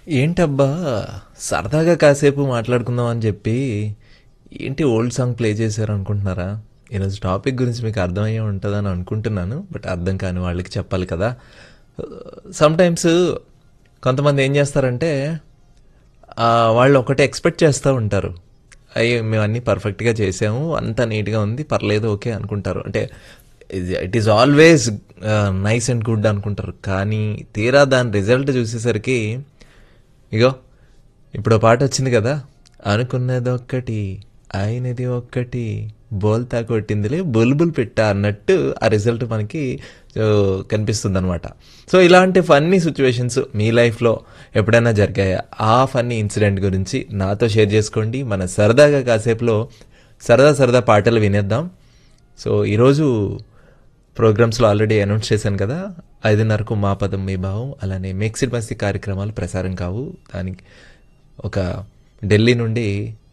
ఏంటబ్బా సరదాగా కాసేపు మాట్లాడుకుందాం అని చెప్పి ఏంటి ఓల్డ్ సాంగ్ ప్లే చేశారు అనుకుంటున్నారా ఈరోజు టాపిక్ గురించి మీకు అర్థమయ్యే ఉంటుందని అనుకుంటున్నాను బట్ అర్థం కాని వాళ్ళకి చెప్పాలి కదా సమ్టైమ్స్ కొంతమంది ఏం చేస్తారంటే ఆ, వాళ్ళు ఒకటి ఎక్స్పెక్ట్ చేస్తూ ఉంటారు అయ్యో మేము అన్నీ పర్ఫెక్ట్గా చేసాము అంతా నీట్గా ఉంది పర్లేదు ఓకే అనుకుంటారు అంటే it is always nice and good అనుకుంటారు కానీ తీరా దాని రిజల్ట్ చూసేసరికి ఇగో ఇప్పుడు ఓ పాట వచ్చింది కదా అనుకున్నది ఒక్కటి అయినది ఒక్కటి బోల్తా కొట్టిందిలే బుల్బుల్ పెట్టా అన్నట్టు ఆ రిజల్ట్ మనకి కనిపిస్తుంది అనమాట సో ఇలాంటి ఫన్నీ సిచ్యువేషన్స్ మీ లైఫ్లో ఎప్పుడైనా జరిగాయా ఆ ఫన్నీ ఇన్సిడెంట్ గురించి నాతో షేర్ చేసుకోండి మన సరదాగా కాసేపులో సరదా సరదా పాటలు వినేద్దాం సో ఈరోజు ప్రోగ్రామ్స్లో ఆల్రెడీ అనౌన్స్ చేశాను కదా ఐదున్నరకు మా పదం మీ భావం అలానే మిక్సిడ్ మస్తి కార్యక్రమాలు ప్రసారం కావు దానికి ఒక ఢిల్లీ నుండి